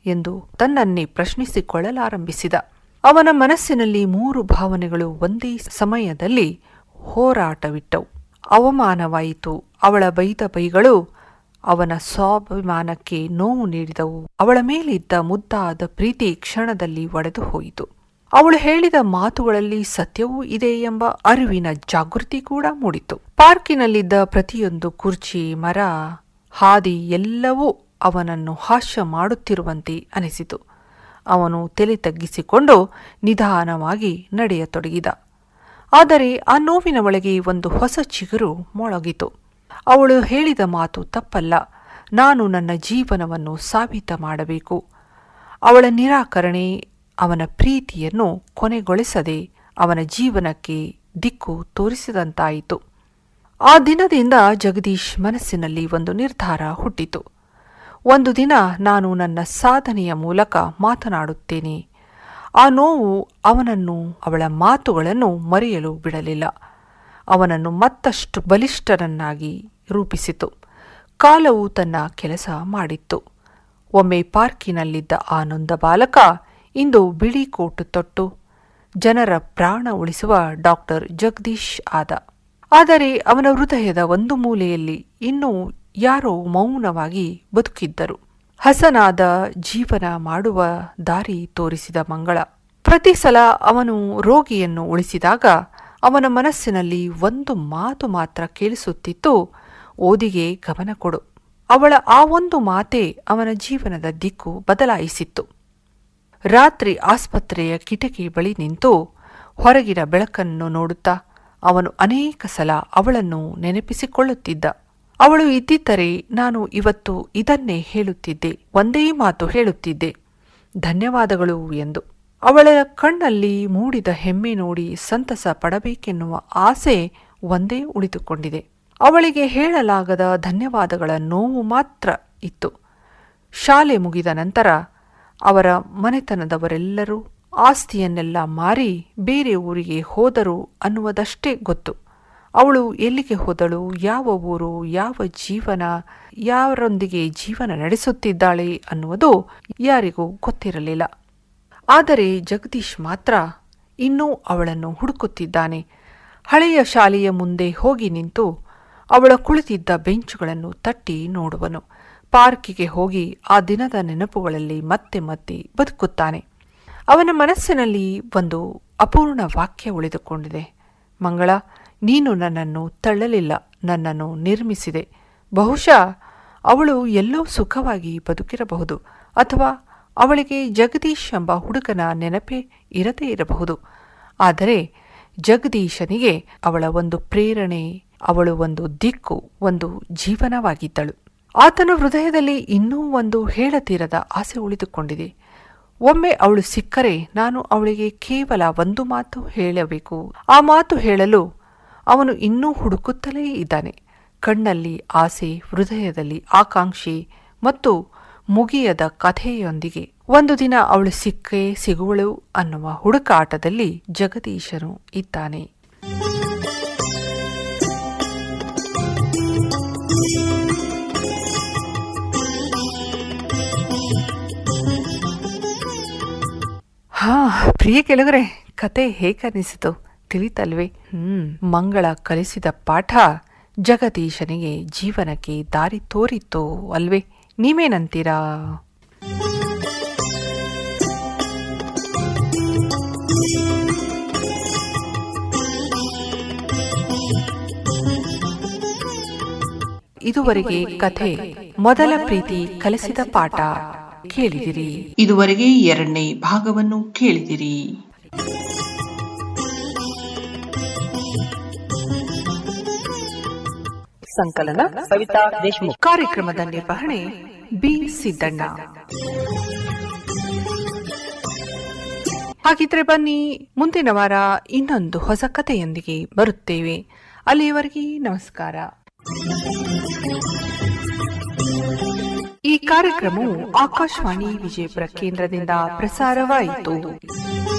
ಎಂದು ತನ್ನನ್ನೇ ಪ್ರಶ್ನಿಸಿಕೊಳ್ಳಲಾರಂಭಿಸಿದ ಅವನ ಮನಸ್ಸಿನಲ್ಲಿ ಮೂರು ಭಾವನೆಗಳು ಒಂದೇ ಸಮಯದಲ್ಲಿ ಹೋರಾಟವಿಟ್ಟವು ಅವಮಾನವಾಯಿತು ಅವಳ ಬೈದ ಬೈಗಳು ಅವನ ಸ್ವಾಭಿಮಾನಕ್ಕೆ ನೋವು ನೀಡಿದವು ಅವಳ ಮೇಲಿದ್ದ ಮುದ್ದಾದ ಪ್ರೀತಿ ಕ್ಷಣದಲ್ಲಿ ಒಡೆದು ಹೋಯಿತು ಅವಳು ಹೇಳಿದ ಮಾತುಗಳಲ್ಲಿ ಸತ್ಯವೂ ಇದೆ ಎಂಬ ಅರಿವಿನ ಜಾಗೃತಿ ಕೂಡ ಮೂಡಿತು ಪಾರ್ಕಿನಲ್ಲಿದ್ದ ಪ್ರತಿಯೊಂದು ಕುರ್ಚಿ ಮರ ಹಾದಿ ಎಲ್ಲವೂ ಅವನನ್ನು ಹಾಸ್ಯ ಮಾಡುತ್ತಿರುವಂತೆ ಅನಿಸಿತು ಅವನು ತಲೆ ತಗ್ಗಿಸಿಕೊಂಡು ನಿಧಾನವಾಗಿ ನಡೆಯತೊಡಗಿದ ಆದರೆ ಆ ನೋವಿನ ಒಳಗೆ ಒಂದು ಹೊಸ ಚಿಗುರು ಮೊಳಗಿತು ಅವಳು ಹೇಳಿದ ಮಾತು ತಪ್ಪಲ್ಲ ನಾನು ನನ್ನ ಜೀವನವನ್ನು ಸಾಬೀತ ಮಾಡಬೇಕು ಅವಳ ನಿರಾಕರಣೆ ಅವನ ಪ್ರೀತಿಯನ್ನು ಕೊನೆಗೊಳಿಸದೆ ಅವನ ಜೀವನಕ್ಕೆ ದಿಕ್ಕು ತೋರಿಸಿದಂತಾಯಿತು ಆ ದಿನದಿಂದ ಜಗದೀಶ್ ಮನಸ್ಸಿನಲ್ಲಿ ಒಂದು ನಿರ್ಧಾರ ಹುಟ್ಟಿತು ಒಂದು ದಿನ ನಾನು ನನ್ನ ಸಾಧನೆಯ ಮೂಲಕ ಮಾತನಾಡುತ್ತೇನೆ ಆ ನೋವು ಅವನನ್ನು ಅವಳ ಮಾತುಗಳನ್ನು ಮರೆಯಲು ಬಿಡಲಿಲ್ಲ ಅವನನ್ನು ಮತ್ತಷ್ಟು ಬಲಿಷ್ಠರನ್ನಾಗಿ ರೂಪಿಸಿತು ಕಾಲವು ತನ್ನ ಕೆಲಸ ಮಾಡಿತ್ತು ಒಮ್ಮೆ ಪಾರ್ಕಿನಲ್ಲಿದ್ದ ಆ ನೊಂದ ಬಾಲಕ ಇಂದು ಬಿಳಿ ಕೋಟು ತೊಟ್ಟು ಜನರ ಪ್ರಾಣ ಉಳಿಸುವ ಡಾಕ್ಟರ್ ಜಗದೀಶ್ ಆದ ಆದರೆ ಅವನ ಹೃದಯದ ಒಂದು ಮೂಲೆಯಲ್ಲಿ ಇನ್ನೂ ಯಾರೋ ಮೌನವಾಗಿ ಬದುಕಿದ್ದರು ಹಸನಾದ ಜೀವನ ಮಾಡುವ ದಾರಿ ತೋರಿಸಿದ ಮಂಗಳ ಪ್ರತಿ ಸಲ ಅವನು ರೋಗಿಯನ್ನು ಉಳಿಸಿದಾಗ ಅವನ ಮನಸ್ಸಿನಲ್ಲಿ ಒಂದು ಮಾತು ಮಾತ್ರ ಕೇಳಿಸುತ್ತಿತ್ತು ಓದಿಗೆ ಗಮನ ಕೊಡು ಅವಳ ಆ ಒಂದು ಮಾತೆ ಅವನ ಜೀವನದ ದಿಕ್ಕು ಬದಲಾಯಿಸಿತ್ತು ರಾತ್ರಿ ಆಸ್ಪತ್ರೆಯ ಕಿಟಕಿ ಬಳಿ ನಿಂತು ಹೊರಗಿನ ಬೆಳಕನ್ನು ನೋಡುತ್ತಾ ಅವನು ಅನೇಕ ಸಲ ಅವಳನ್ನು ನೆನಪಿಸಿಕೊಳ್ಳುತ್ತಿದ್ದ ಅವಳು ಇದ್ದಿದ್ದರೆ ನಾನು ಇವತ್ತು ಇದನ್ನೇ ಹೇಳುತ್ತಿದ್ದೆ ಒಂದೇ ಮಾತು ಹೇಳುತ್ತಿದ್ದೆ ಧನ್ಯವಾದಗಳು ಎಂದು ಅವಳ ಕಣ್ಣಲ್ಲಿ ಮೂಡಿದ ಹೆಮ್ಮೆ ನೋಡಿ ಸಂತಸ ಪಡಬೇಕೆನ್ನುವ ಆಸೆ ಒಂದೇ ಉಳಿದುಕೊಂಡಿದೆ ಅವಳಿಗೆ ಹೇಳಲಾಗದ ಧನ್ಯವಾದಗಳ ನೋವು ಮಾತ್ರ ಇತ್ತು ಶಾಲೆ ಮುಗಿದ ನಂತರ ಅವರ ಮನೆತನದವರೆಲ್ಲರೂ ಆಸ್ತಿಯನ್ನೆಲ್ಲ ಮಾರಿ ಬೇರೆ ಊರಿಗೆ ಹೋದರು ಅನ್ನುವುದಷ್ಟೇ ಗೊತ್ತು ಅವಳು ಎಲ್ಲಿಗೆ ಹೋದಳು ಯಾವ ಊರು ಯಾವ ಜೀವನ ಯಾರೊಂದಿಗೆ ಜೀವನ ನಡೆಸುತ್ತಿದ್ದಾಳೆ ಅನ್ನುವುದು ಯಾರಿಗೂ ಗೊತ್ತಿರಲಿಲ್ಲ ಆದರೆ ಜಗದೀಶ್ ಮಾತ್ರ ಇನ್ನೂ ಅವಳನ್ನು ಹುಡುಕುತ್ತಿದ್ದಾನೆ ಹಳೆಯ ಶಾಲೆಯ ಮುಂದೆ ಹೋಗಿ ನಿಂತು ಅವಳ ಕುಳಿತಿದ್ದ ಬೆಂಚುಗಳನ್ನು ತಟ್ಟಿ ನೋಡುವನು ಪಾರ್ಕಿಗೆ ಹೋಗಿ ಆ ದಿನದ ನೆನಪುಗಳಲ್ಲಿ ಮತ್ತೆ ಮತ್ತೆ ಬದುಕುತ್ತಾನೆ ಅವನ ಮನಸ್ಸಿನಲ್ಲಿ ಒಂದು ಅಪೂರ್ಣ ವಾಕ್ಯ ಉಳಿದುಕೊಂಡಿದೆ ಮಂಗಳ ನೀನು ನನ್ನನ್ನು ತಳ್ಳಲಿಲ್ಲ ನನ್ನನ್ನು ನಿರ್ಮಿಸಿದೆ ಬಹುಶಃ ಅವಳು ಎಲ್ಲೋ ಸುಖವಾಗಿ ಬದುಕಿರಬಹುದು ಅಥವಾ ಅವಳಿಗೆ ಜಗದೀಶ್ ಎಂಬ ಹುಡುಗನ ನೆನಪೇ ಇರದೇ ಇರಬಹುದು ಆದರೆ ಜಗದೀಶನಿಗೆ ಅವಳ ಒಂದು ಪ್ರೇರಣೆ ಅವಳು ಒಂದು ದಿಕ್ಕು ಒಂದು ಜೀವನವಾಗಿದ್ದಳು ಆತನ ಹೃದಯದಲ್ಲಿ ಇನ್ನೂ ಒಂದು ಹೇಳತೀರದ ಆಸೆ ಉಳಿದುಕೊಂಡಿದೆ ಒಮ್ಮೆ ಅವಳು ಸಿಕ್ಕರೆ ನಾನು ಅವಳಿಗೆ ಕೇವಲ ಒಂದು ಮಾತು ಹೇಳಬೇಕು ಆ ಮಾತು ಹೇಳಲು ಅವನು ಇನ್ನೂ ಹುಡುಕುತ್ತಲೇ ಇದ್ದಾನೆ ಕಣ್ಣಲ್ಲಿ ಆಸೆ ಹೃದಯದಲ್ಲಿ ಆಕಾಂಕ್ಷೆ ಮತ್ತು ಮುಗಿಯದ ಕಥೆಯೊಂದಿಗೆ ಒಂದು ದಿನ ಅವಳು ಸಿಕ್ಕೇ ಸಿಗುವಳು ಅನ್ನುವ ಹುಡುಕಾಟದಲ್ಲಿ ಜಗದೀಶನು ಇದ್ದಾನೆ ಹಾ ಪ್ರಿಯ ಕೆಳಗರೆ ಕತೆ ಹೇಗನಿಸಿತು ತಿಳಿತಲ್ವೇ ಹ್ಮ್ ಮಂಗಳ ಕಲಿಸಿದ ಪಾಠ ಜಗದೀಶನಿಗೆ ಜೀವನಕ್ಕೆ ದಾರಿ ತೋರಿತ್ತು ಅಲ್ವೇ ನೀವೇನಂತೀರಾ ಇದುವರೆಗೆ ಕಥೆ ಮೊದಲ ಪ್ರೀತಿ ಕಲಿಸಿದ ಪಾಠ ಕೇಳಿದಿರಿ ಇದುವರೆಗೆ ಎರಡನೇ ಭಾಗವನ್ನು ಕೇಳಿದಿರಿ ಸಂಕಲನ ಕವಿತಾ ದೇಶಮುಖ್ ಕಾರ್ಯಕ್ರಮದ ನಿರ್ವಹಣೆ ಬಿ ಸಿದ್ದಣ್ಣ ಹಾಗಿದ್ರೆ ಬನ್ನಿ ಮುಂದಿನ ವಾರ ಇನ್ನೊಂದು ಹೊಸ ಕಥೆಯೊಂದಿಗೆ ಬರುತ್ತೇವೆ ಅಲ್ಲಿಯವರೆಗೆ ನಮಸ್ಕಾರ ಈ ಕಾರ್ಯಕ್ರಮವು ಆಕಾಶವಾಣಿ ವಿಜಯಪುರ ಕೇಂದ್ರದಿಂದ ಪ್ರಸಾರವಾಯಿತು